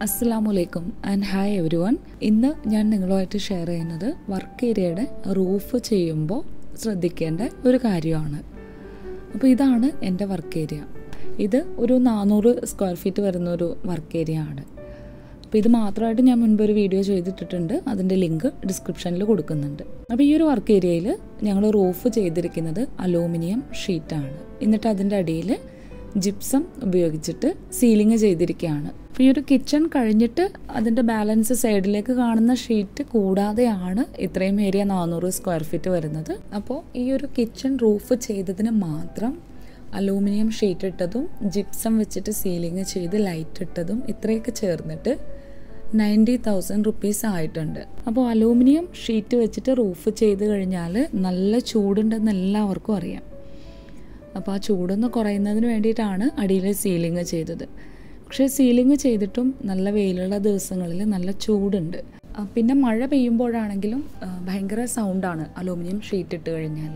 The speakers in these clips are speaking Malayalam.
അസ്സാമലൈക്കും ആൻഡ് ഹായ് എവരി വൺ ഇന്ന് ഞാൻ നിങ്ങളുമായിട്ട് ഷെയർ ചെയ്യുന്നത് വർക്ക് ഏരിയയുടെ റൂഫ് ചെയ്യുമ്പോൾ ശ്രദ്ധിക്കേണ്ട ഒരു കാര്യമാണ് അപ്പോൾ ഇതാണ് എൻ്റെ വർക്ക് ഏരിയ ഇത് ഒരു നാനൂറ് സ്ക്വയർ ഫീറ്റ് വരുന്ന ഒരു വർക്ക് ഏരിയ ആണ് അപ്പോൾ ഇത് മാത്രമായിട്ട് ഞാൻ മുൻപ് ഒരു വീഡിയോ ചെയ്തിട്ടിട്ടുണ്ട് അതിൻ്റെ ലിങ്ക് ഡിസ്ക്രിപ്ഷനിൽ കൊടുക്കുന്നുണ്ട് അപ്പോൾ ഈ ഒരു വർക്ക് ഏരിയയിൽ ഞങ്ങൾ റൂഫ് ചെയ്തിരിക്കുന്നത് അലൂമിനിയം ഷീറ്റാണ് എന്നിട്ട് അതിൻ്റെ അടിയിൽ ജിപ്സം ഉപയോഗിച്ചിട്ട് സീലിംഗ് ചെയ്തിരിക്കുകയാണ് അപ്പോൾ ഈ ഒരു കിച്ചൺ കഴിഞ്ഞിട്ട് അതിൻ്റെ ബാലൻസ് സൈഡിലേക്ക് കാണുന്ന ഷീറ്റ് കൂടാതെയാണ് ഇത്രയും ഏരിയ നാനൂറ് സ്ക്വയർ ഫീറ്റ് വരുന്നത് അപ്പോൾ ഈ ഒരു കിച്ചൺ റൂഫ് ചെയ്തതിന് മാത്രം അലൂമിനിയം ഷീറ്റ് ഇട്ടതും ജിപ്സം വെച്ചിട്ട് സീലിംഗ് ചെയ്ത് ലൈറ്റ് ഇട്ടതും ഇത്രയൊക്കെ ചേർന്നിട്ട് നയൻറ്റി തൗസൻഡ് റുപ്പീസ് ആയിട്ടുണ്ട് അപ്പോൾ അലൂമിനിയം ഷീറ്റ് വെച്ചിട്ട് റൂഫ് ചെയ്ത് കഴിഞ്ഞാൽ നല്ല ചൂടുണ്ടെന്ന് എല്ലാവർക്കും അറിയാം അപ്പോൾ ആ ചൂടൊന്ന് കുറയുന്നതിന് വേണ്ടിയിട്ടാണ് അടിയിൽ സീലിംഗ് ചെയ്തത് പക്ഷേ സീലിംഗ് ചെയ്തിട്ടും നല്ല വെയിലുള്ള ദിവസങ്ങളിൽ നല്ല ചൂടുണ്ട് ആ, പിന്നെ മഴ പെയ്യുമ്പോഴാണെങ്കിലും ആ, ഭയങ്കര സൗണ്ടാണ് അലൂമിനിയം ഷീറ്റ് ഇട്ട് കഴിഞ്ഞാൽ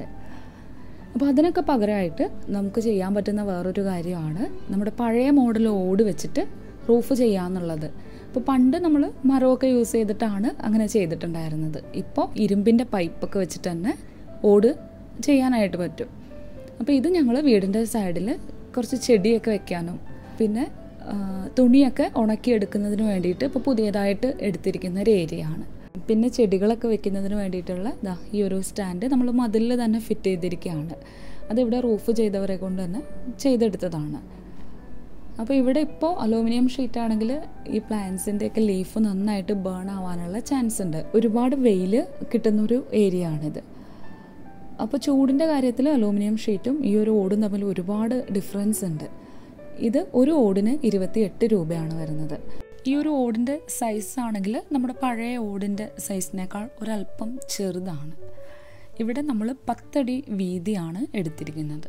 അപ്പോൾ അതിനൊക്കെ പകരമായിട്ട് നമുക്ക് ചെയ്യാൻ പറ്റുന്ന വേറൊരു കാര്യമാണ് നമ്മുടെ പഴയ മോഡൽ ഓട് വെച്ചിട്ട് റൂഫ് ചെയ്യാന്നുള്ളത് ഇപ്പോൾ പണ്ട് നമ്മൾ മരമൊക്കെ യൂസ് ചെയ്തിട്ടാണ് അങ്ങനെ ചെയ്തിട്ടുണ്ടായിരുന്നത് ഇപ്പോൾ ഇരുമ്പിൻ്റെ പൈപ്പൊക്കെ വെച്ചിട്ട് തന്നെ ഓട് ചെയ്യാനായിട്ട് പറ്റും അപ്പോൾ ഇത് ഞങ്ങൾ വീടിൻ്റെ സൈഡിൽ കുറച്ച് ചെടിയൊക്കെ വെക്കാനും പിന്നെ ആ, തുണിയൊക്കെ ഉണക്കിയെടുക്കുന്നതിന് വേണ്ടിയിട്ട് ഇപ്പോൾ പുതിയതായിട്ട് എടുത്തിരിക്കുന്ന ഒരു ഏരിയ ആണ് പിന്നെ ചെടികളൊക്കെ വെക്കുന്നതിന് വേണ്ടിയിട്ടുള്ള ദാ ഈ ഒരു സ്റ്റാൻഡ് നമ്മൾ മതിലിൽ തന്നെ ഫിറ്റ് ചെയ്തിരിക്കുകയാണ് അതിവിടെ റൂഫ് ചെയ്തവരെ കൊണ്ട് തന്നെ ചെയ്തെടുത്തതാണ് അപ്പോൾ ഇവിടെ ഇപ്പോൾ അലൂമിനിയം ഷീറ്റ് ആണെങ്കിൽ ഈ പ്ലാന്റ്സിൻ്റെയൊക്കെ ലീഫ് നന്നായിട്ട് ബേൺ ആവാനുള്ള ചാൻസ് ഉണ്ട് ഒരുപാട് വെയിൽ കിട്ടുന്നൊരു ഏരിയ ആണിത് അപ്പോൾ ചൂടിൻ്റെ കാര്യത്തിൽ അലൂമിനിയം ഷീറ്റും ഈ ഒരു ഓടും തമ്മിൽ ഒരുപാട് ഡിഫറൻസ് ഉണ്ട് ഇത് ഒരു ഓടിന് ഇരുപത്തി എട്ട് രൂപയാണ് വരുന്നത് ഈ ഒരു ഓടിൻ്റെ സൈസ് ആണെങ്കിൽ നമ്മുടെ പഴയ ഓടിൻ്റെ സൈസിനേക്കാൾ ഒരല്പം ചെറുതാണ് ഇവിടെ നമ്മൾ പത്തടി വീതിയാണ് എടുത്തിരിക്കുന്നത്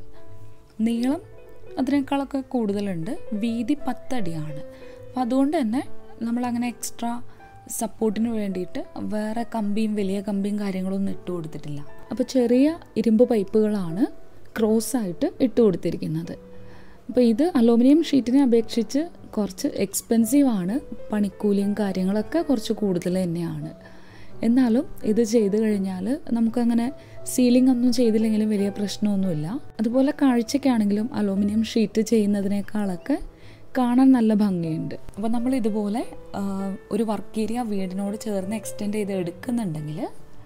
നീളം അതിനേക്കാളൊക്കെ കൂടുതലുണ്ട് വീതി പത്തടിയാണ് അപ്പോൾ അതുകൊണ്ട് തന്നെ നമ്മളങ്ങനെ എക്സ്ട്രാ സപ്പോർട്ടിന് വേണ്ടിയിട്ട് വേറെ കമ്പിയും വലിയ കമ്പിയും കാര്യങ്ങളൊന്നും ഇട്ട് കൊടുത്തിട്ടില്ല അപ്പോൾ ചെറിയ ഇരുമ്പ് പൈപ്പുകളാണ് ക്രോസ് ആയിട്ട് ഇട്ട് കൊടുത്തിരിക്കുന്നത് അപ്പോൾ ഇത് അലൂമിനിയം ഷീറ്റിനെ അപേക്ഷിച്ച് കുറച്ച് എക്സ്പെൻസീവ് ആണ് പണിക്കൂലിയും കാര്യങ്ങളൊക്കെ കുറച്ച് കൂടുതൽ തന്നെയാണ് എന്നാലും ഇത് ചെയ്തു കഴിഞ്ഞാൽ നമുക്കങ്ങനെ സീലിംഗ് ഒന്നും ചെയ്തില്ലെങ്കിലും വലിയ പ്രശ്നമൊന്നുമില്ല അതുപോലെ കാഴ്ചയ്ക്കാണെങ്കിലും അലൂമിനിയം ഷീറ്റ് ചെയ്യുന്നതിനേക്കാളൊക്കെ കാണാൻ നല്ല ഭംഗിയുണ്ട് അപ്പോൾ നമ്മൾ ഇതുപോലെ ആ, ഒരു വർക്ക് ഏരിയ വീടിനോട് ചേർന്ന് എക്സ്റ്റെൻഡ് ചെയ്ത് എടുക്കുന്നുണ്ടെങ്കിൽ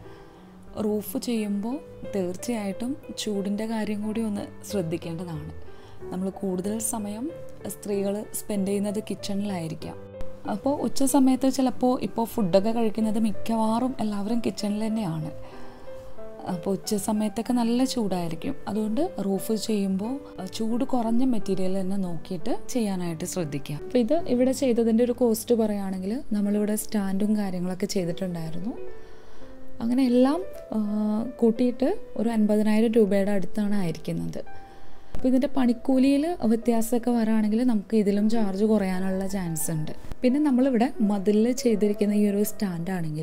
റൂഫ് ചെയ്യുമ്പോൾ തീർച്ചയായിട്ടും ചൂടിൻ്റെ കാര്യം കൂടി ഒന്ന് ശ്രദ്ധിക്കേണ്ടതാണ് നമ്മൾ കൂടുതൽ സമയം സ്ത്രീകൾ സ്പെൻഡ് ചെയ്യുന്നത് കിച്ചണിലായിരിക്കാം അപ്പോൾ ഉച്ച സമയത്ത് ചിലപ്പോൾ ഇപ്പോൾ ഫുഡൊക്കെ കഴിക്കുന്നത് മിക്കവാറും എല്ലാവരും കിച്ചണിൽ തന്നെയാണ് അപ്പോൾ ഉച്ച സമയത്തൊക്കെ നല്ല ചൂടായിരിക്കും അതുകൊണ്ട് റൂഫ് ചെയ്യുമ്പോൾ ചൂട് കുറഞ്ഞ മെറ്റീരിയൽ തന്നെ നോക്കിയിട്ട് ചെയ്യാനായിട്ട് ശ്രദ്ധിക്കുക അപ്പോൾ ഇത് ഇവിടെ ചെയ്തതിൻ്റെ ഒരു കോസ്റ്റ് പറയുകയാണെങ്കിൽ നമ്മളിവിടെ സ്റ്റാൻഡും കാര്യങ്ങളൊക്കെ ചെയ്തിട്ടുണ്ടായിരുന്നു അങ്ങനെ എല്ലാം ആ, കൂട്ടിയിട്ട് ഒരു അൻപതിനായിരം രൂപയുടെ അടുത്താണ് ആയിരിക്കുന്നത് അപ്പോൾ ഇതിൻ്റെ പണിക്കൂലിയിൽ വ്യത്യാസമൊക്കെ വരാണെങ്കിൽ നമുക്ക് ഇതിലും ചാർജ് കുറയാനുള്ള ചാൻസ് ഉണ്ട് പിന്നെ നമ്മളിവിടെ മതിലിൽ ചെയ്തിരിക്കുന്ന ഈ ഒരു സ്റ്റാൻഡാണെങ്കിൽ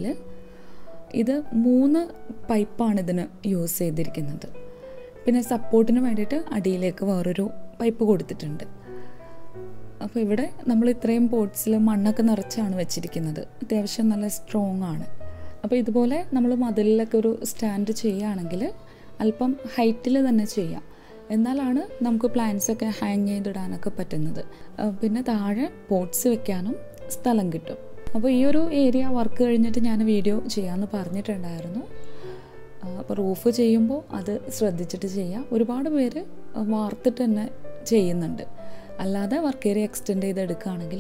ഇത് മൂന്ന് പൈപ്പാണ് ഇതിന് യൂസ് ചെയ്തിരിക്കുന്നത് പിന്നെ സപ്പോർട്ടിന് വേണ്ടിയിട്ട് അടിയിലേക്ക് വേറൊരു പൈപ്പ് കൊടുത്തിട്ടുണ്ട് അപ്പോൾ ഇവിടെ നമ്മൾ ഇത്രയും പോട്ട്സിൽ മണ്ണൊക്കെ നിറച്ചാണ് വെച്ചിരിക്കുന്നത് അത്യാവശ്യം നല്ല സ്ട്രോങ് ആണ് അപ്പോൾ ഇതുപോലെ നമ്മൾ മതിലിലൊക്കെ ഒരു സ്റ്റാൻഡ് ചെയ്യുകയാണെങ്കിൽ അല്പം ഹൈറ്റിൽ തന്നെ ചെയ്യാം എന്നാലാണ് നമുക്ക് പ്ലാന്റ്സ് ഒക്കെ ഹാങ് ചെയ്തിടാനൊക്കെ പറ്റുന്നത് ആ, പിന്നെ താഴെ പോട്ട്സ് വെക്കാനും സ്ഥലം കിട്ടും അപ്പോൾ ഈ ഒരു ഏരിയ വർക്ക് കഴിഞ്ഞിട്ട് ഞാൻ വീഡിയോ ചെയ്യാമെന്ന് പറഞ്ഞിട്ടുണ്ടായിരുന്നു അപ്പോൾ റൂഫ് ചെയ്യുമ്പോൾ അത് ശ്രദ്ധിച്ചിട്ട് ചെയ്യാം ഒരുപാട് പേര് വാർത്തിട്ട് തന്നെ ചെയ്യുന്നുണ്ട് അല്ലാതെ വർക്ക് ഏരിയ എക്സ്റ്റെൻഡ് ചെയ്ത് എടുക്കുകയാണെങ്കിൽ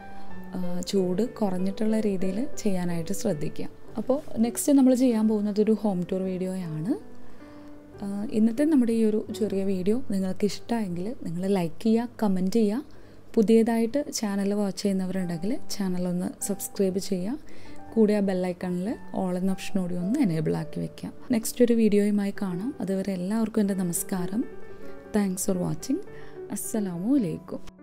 ചൂട് കുറഞ്ഞിട്ടുള്ള രീതിയിൽ ചെയ്യാനായിട്ട് ശ്രദ്ധിക്കുക അപ്പോൾ നെക്സ്റ്റ് നമ്മൾ ചെയ്യാൻ പോകുന്നത് ഒരു ഹോം ടൂർ വീഡിയോയാണ് ആ, ഇന്നത്തെ നമ്മുടെ ഈ ഒരു ചെറിയ വീഡിയോ നിങ്ങൾക്ക് ഇഷ്ടമായെങ്കിൽ നിങ്ങൾ ലൈക്ക് ചെയ്യുക കമൻറ്റ് ചെയ്യുക പുതിയതായിട്ട് ചാനൽ വാച്ച് ചെയ്യുന്നവരുണ്ടെങ്കിൽ ചാനലൊന്ന് സബ്സ്ക്രൈബ് ചെയ്യുക കൂടെ ആ ബെല്ലൈക്കണിൽ ഓൾ എന്ന ഓപ്ഷൻ കൂടി ഒന്ന് എനേബിൾ ആക്കി വെക്കാം നെക്സ്റ്റ് ഒരു വീഡിയോയുമായി കാണാം അതുവരെ എല്ലാവർക്കും എൻ്റെ നമസ്കാരം താങ്ക്സ് ഫോർ വാച്ചിങ് അസ്സലാമു അലൈക്കും